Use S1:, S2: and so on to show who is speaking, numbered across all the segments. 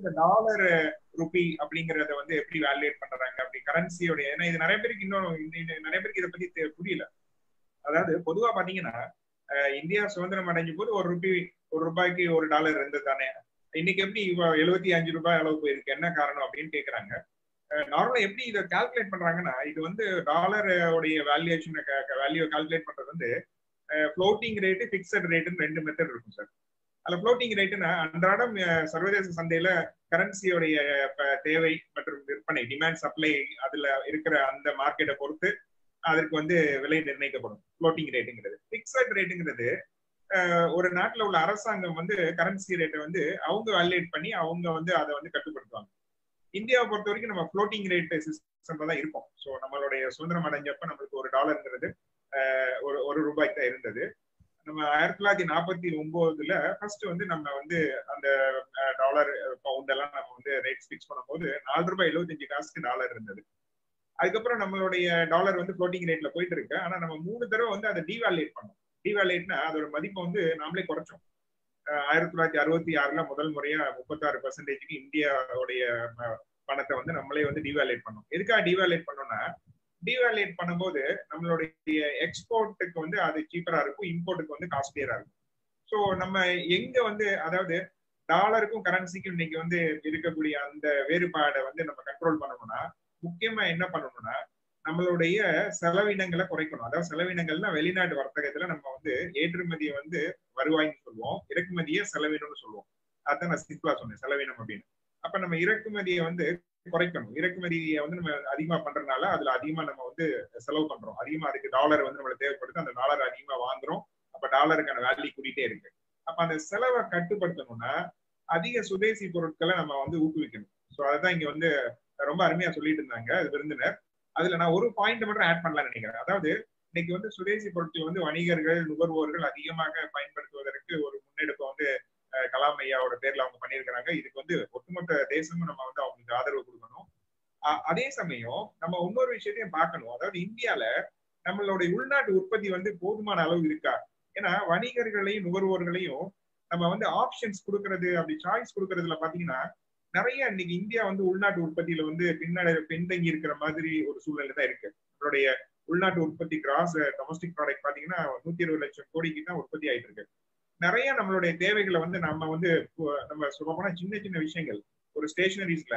S1: இந்த dollar rupee அப்படிங்கறத வந்து எப்படி வேல்யூட் பண்றாங்க அப்படி கரன்சியோட ஏன்னா இது நிறைய பேருக்கு இன்னும் இந்த- இந்த நிறைய பேருக்கு இதை பத்தி தெ- புரியல அதாவது பொதுவா பாத்தீங்கன்னா அஹ், இந்தியா சுதந்திரம் அடைஞ்ச போது ஒரு ருபி ஒரு ரூபாய்க்கு ஒரு டாலர் இருந்தது தானே இன்னைக்கு எப்படி எழுபத்தி அஞ்சு ரூபாய் அளவு போயிருக்கு என்ன காரணம் அப்படின்னு கேக்குறாங்க நார்மலா எப்படி இதை கால்குலேட் பண்றாங்கன்னா இது வந்து டாலர் உடைய வேல்யூவேஷன் வேல்யூ கால்குலேட் பண்றது வந்து ஃப்ளோட்டிங் ரேட்டு பிக்சட் ரேட்டுன்னு ரெண்டு மெத்தட் இருக்கும் சார் அதுல ஃப்ளோட்டிங் ரேட்டுனா அன்றாடம் அஹ், சர்வதேச சந்தையில கரன்சியோடைய தேவை மற்றும் விற்பனை டிமாண்ட் சப்ளை அதுல இருக்கிற அந்த மார்க்கெட்டை பொறுத்து அதற்கு வந்து விலை நிர்ணயிக்கப்படும் ஃப்ளோட்டிங் ரேட்டுங்கிறது பிக்சட் ரேட்டுங்கிறது அஹ், ஒரு நாட்டுல உள்ள அரசாங்கம் வந்து கரன்சி ரேட்டை வந்து அவங்க வேல்யூட் பண்ணி அவங்க வந்து அதை வந்து கட்டுப்படுத்துவாங்க இந்தியாவை பொறுத்த வரைக்கும் நம்ம ஃப்ளோட்டிங் ரேட் சிஸ்டம்ல தான் இருக்கும் ஸோ நம்மளுடைய சுதந்திரம் அடைஞ்சப்ப நம்மளுக்கு ஒரு டாலருங்கிறது அஹ், ஒரு ஒரு ரூபாய்க்கு தான் இருந்தது நம்ம ஆயிரத்தி தொள்ளாயிரத்தி நாற்பத்தி ஒன்பதுல ஃபர்ஸ்ட் வந்து நம்ம வந்து அந்த டாலர் பவுண்ட் எல்லாம் நம்ம வந்து ரேட் ஃபிக்ஸ் பண்ணும்போது நாலு ரூபாய் எழுபத்தஞ்சு காசுக்கு டாலர் இருந்தது அதுக்கப்புறம் நம்மளுடைய டாலர் வந்து ஃப்ளோட்டிங் ரேட்ல போயிட்டு இருக்கு ஆனா நம்ம மூணு தடவை வந்து அதை டிவாலுவேட் பண்ணோம் டிவாலுவேட்னா அதோட மதிப்பை வந்து நாமளே குறைச்சோம் அஹ் ஆயிரத்தி தொள்ளாயிரத்தி அறுபத்தி ஆறுல முதல் முறையா முப்பத்தாறு பர்சன்டேஜ்க்கு இந்தியாவுடைய அஹ், பணத்தை வந்து நம்மளே வந்து டிவாலுவேட் பண்ணோம் எதுக்காக டிவாலுவேட் பண்ணோம்னா டிவாலுவேட் பண்ணும்போது நம்மளுடைய எக்ஸ்போர்ட்டுக்கு வந்து அது சீப்பரா இருக்கும் இம்போர்ட்டுக்கு வந்து காஸ்ட்லியரா இருக்கும் ஸோ நம்ம எங்க வந்து அதாவது டாலருக்கும் கரன்சிக்கும் இன்னைக்கு வந்து இருக்கக்கூடிய அந்த வேறுபாடை வந்து நம்ம கண்ட்ரோல் பண்ணணும்னா முக்கியமா என்ன பண்ணணும்னா நம்மளுடைய செலவினங்களை குறைக்கணும் அதாவது செலவினங்கள்னா வெளிநாட்டு வர்த்தகத்துல நம்ம வந்து ஏற்றுமதியை வந்து வருவாய்ன்னு சொல்லுவோம் இறக்குமதியை செலவினம்னு சொல்லுவோம் அதான் நான் சிம்பிளா சொன்னேன் செலவினம் அப்படின்னு அப்ப நம்ம இறக்குமதியை வந்து குறைக்கணும் இறக்குமதியை வந்து நம்ம அதிகமா பண்றதுனால அதுல அதிகமா நம்ம வந்து செலவு பண்றோம் அதிகமா அதுக்கு டாலர் வந்து நம்மளுக்கு தேவைப்படுது அந்த டாலர் அதிகமா வாங்குறோம் அப்ப டாலருக்கான வேல்யூ கூட்டிட்டே இருக்கு அப்ப அந்த செலவை கட்டுப்படுத்தணும்னா அதிக சுதேசி பொருட்களை நம்ம வந்து ஊக்குவிக்கணும் ஸோ அதுதான் இங்க வந்து ரொம்ப அருமையா சொல்லிட்டு இருந்தாங்க அது விருந்தினர் அதுல நான் ஒரு பாயிண்ட் மட்டும் ஆட் பண்ணலாம்னு நினைக்கிறேன் அதாவது இன்னைக்கு வந்து சுதேசி பொருட்கள் வந்து வணிகர்கள் நுகர்வோர்கள் அதிகமாக பயன்படுத்துவதற்கு ஒரு முன்னெடுப்பை வந்து அஹ், கலாம் ஐயாவோட பேர்ல அவங்க பண்ணியிருக்கிறாங்க இதுக்கு வந்து ஒட்டுமொத்த தேசமும் நம்ம வந்து அவங்களுக்கு ஆதரவு கொடுக்கணும் அ- அதே சமயம் நம்ம இன்னொரு விஷயத்தையும் பார்க்கணும் அதாவது இந்தியால நம்மளுடைய உள்நாட்டு உற்பத்தி வந்து போதுமான அளவு இருக்கா ஏன்னா வணிகர்களையும் நுகர்வோர்களையும் நம்ம வந்து ஆப்ஷன்ஸ் கொடுக்கறது அப்படி சாய்ஸ் கொடுக்கறதுல பாத்தீங்கன்னா நிறைய இன்னைக்கு இந்தியா வந்து உள்நாட்டு உற்பத்தியில வந்து பின்னடை பின்தங்கி இருக்கிற மாதிரி ஒரு சூழ்நிலை தான் இருக்கு நம்மளுடைய உள்நாட்டு உற்பத்தி கிராஸ் டொமஸ்டிக் ப்ராடக்ட் பாத்தீங்கன்னா நூத்தி இருபது லட்சம் கோடிக்கு தான் உற்பத்தி ஆயிட்டு இருக்கு நிறைய நம்மளுடைய தேவைகளை வந்து நம்ம வந்து பு- நம்ம சொல்ல போனா சின்ன சின்ன விஷயங்கள் ஒரு ஸ்டேஷனரிஸ்ல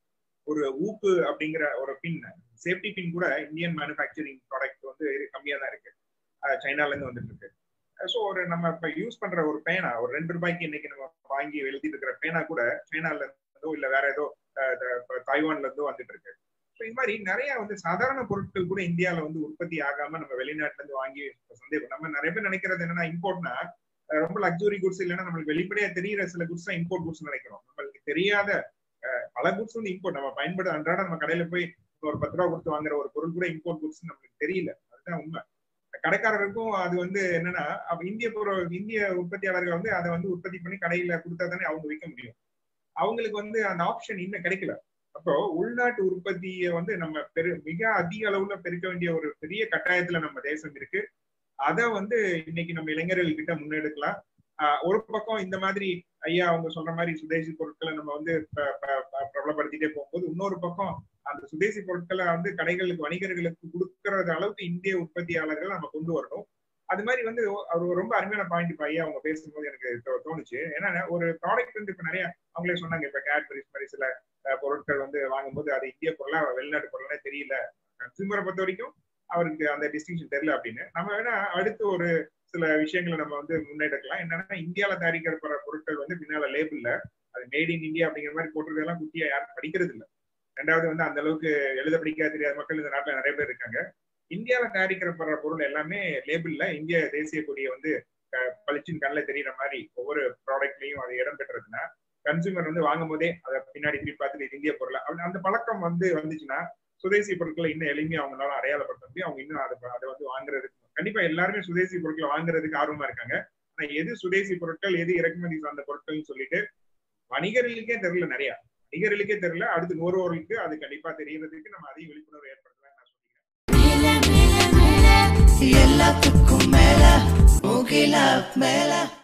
S1: ஒரு ஊக்கு அப்படிங்கிற ஒரு பின் சேஃப்டி பின் கூட இந்தியன் மேனுஃபேக்சரிங் ப்ராடக்ட் வந்து கம்மியா தான் இருக்கு அஹ் சைனால இருந்து வந்துட்டு இருக்கு ஸோ ஒரு நம்ம இப்ப யூஸ் பண்ற ஒரு பேனா ஒரு ரெண்டு ரூபாய்க்கு இன்னைக்கு நம்ம வாங்கி எழுதிட்டு இருக்கிற பேனா கூட சைனால இருந்தோ இல்ல வேற ஏதோ அஹ், த- இப்ப தாய்வான்ல இருந்தோ வந்துட்டு இருக்கு ஸோ இது மாதிரி நிறைய வந்து சாதாரண பொருட்கள் கூட இந்தியால வந்து உற்பத்தி ஆகாம நம்ம வெளிநாட்டுல இருந்து வாங்கி சந்தேகம் நம்ம நிறைய பேர் நினைக்கிறது என்னன்னா இம்போர்ட்னா ரொம்ப லக்ஸுரி குட்ஸ் இல்லைன்னா நம்மளுக்கு வெளிப்படையா தெரியிற சில குட்ஸ் தான் இம்போர்ட் குட்ஸ் நினைக்கிறோம் நம்மளுக்கு தெரியாத அஹ், பல குட்ஸ் வந்து இம்போர்ட் நம்ம பயன்படுத்த அன்றாட நம்ம கடையில போய் ஒரு பத்து ரூபா கொடுத்து வாங்குற ஒரு பொருள் கூட இம்போர்ட் குட்ஸ் நம்மளுக்கு தெரியல அதுதான் உண்மை கடைக்காரருக்கும் அது வந்து என்னன்னா அப்ப இந்திய பொருள் இந்திய உற்பத்தியாளர்கள் வந்து அதை வந்து உற்பத்தி பண்ணி கடையில கொடுத்தா தானே அவங்க விற்க முடியும் அவங்களுக்கு வந்து அந்த ஆப்ஷன் இன்னும் கிடைக்கல அப்போ உள்நாட்டு உற்பத்தியை வந்து நம்ம பெரு மிக அதிக அளவுல பெருக்க வேண்டிய ஒரு பெரிய கட்டாயத்துல நம்ம தேசம் இருக்கு அதை வந்து இன்னைக்கு நம்ம இளைஞர்கள் கிட்ட முன்னெடுக்கலாம் ஆஹ் ஒரு பக்கம் இந்த மாதிரி ஐயா அவங்க சொல்ற மாதிரி சுதேசி பொருட்களை நம்ம வந்து ப- ப- ப- பிரபலப்படுத்திட்டே போகும்போது இன்னொரு பக்கம் அந்த சுதேசி பொருட்களை வந்து கடைகளுக்கு வணிகர்களுக்கு கொடுக்கறது அளவுக்கு இந்திய உற்பத்தியாளர்கள் நம்ம கொண்டு வரணும் அது மாதிரி வந்து அவர் ஒரு ரொம்ப அருமையான பாயிண்ட் இப்ப ஐயா அவங்க பேசும்போது எனக்கு தோ- தோணுச்சு ஏன்னா ஒரு ப்ராடக்ட் வந்து இப்ப நிறைய அவங்களே சொன்னாங்க இப்ப கேட்பரிஸ் மாதிரி சில அஹ், பொருட்கள் வந்து வாங்கும்போது அது இந்திய பொருளா வெளிநாட்டு பொருளா தெரியல கன்சூமரை பொறுத்த வரைக்கும் அவருக்கு அந்த டிஸ்டிங்ஷன் தெரியல அப்படின்னு நம்ம வேணா அடுத்து ஒரு சில விஷயங்களை நம்ம வந்து முன்னெடுக்கலாம் என்னன்னா இந்தியால தயாரிக்கப்படுற பொருட்கள் வந்து பின்னால லேபிள்ல அது மேட் இன் இந்தியா அப்படிங்கிற மாதிரி போட்டிருக்கதெல்லாம் குட்டியா யாரும் படிக்கிறது இல்ல ரெண்டாவது வந்து அந்த அளவுக்கு எழுத படிக்க தெரியாத மக்கள் இந்த நாட்டுல நிறைய பேர் இருக்காங்க இந்தியால தயாரிக்கப்படுற பொருள் எல்லாமே லேபிள்ல இந்திய தேசிய கொடியை வந்து அஹ், பளிச்சுன்னு கண்ணில் தெரியுற மாதிரி ஒவ்வொரு ப்ராடக்ட்லயும் அது இடம் பெற்றதுன்னா கன்சூமர் வந்து வாங்கும் போதே அதை பின்னாடி திருப்பி பார்த்துட்டு இது இந்திய பொருள் அப்படி அந்த பழக்கம் வந்து வந்துச்சுன்னா சுதேசி பொருட்களை இன்னும் எளிமையா அவங்களால அடையாளப்படுத்த முடியும் அவங்க இன்னும் அதை அதை வந்து வாங்குறதுக்கு கண்டிப்பா எல்லாருமே சுதேசி பொருட்களை வாங்குறதுக்கு ஆர்வமா இருக்காங்க ஆனா எது சுதேசி பொருட்கள் எது இறக்குமதி சார்ந்த பொருட்கள்னு சொல்லிட்டு வணிகர்களுக்கே தெரியல நிறைய வணிகர்களுக்கே தெரியல அடுத்து நுகர்வோர்களுக்கு அது கண்டிப்பா தெரியறதுக்கு நம்ம அதிக விழிப்புணர்வு ஏற்படுத்தலாம் நான் சொல்லிக்கிறேன்
S2: எல்லாத்துக்கும் மேல முகில மேல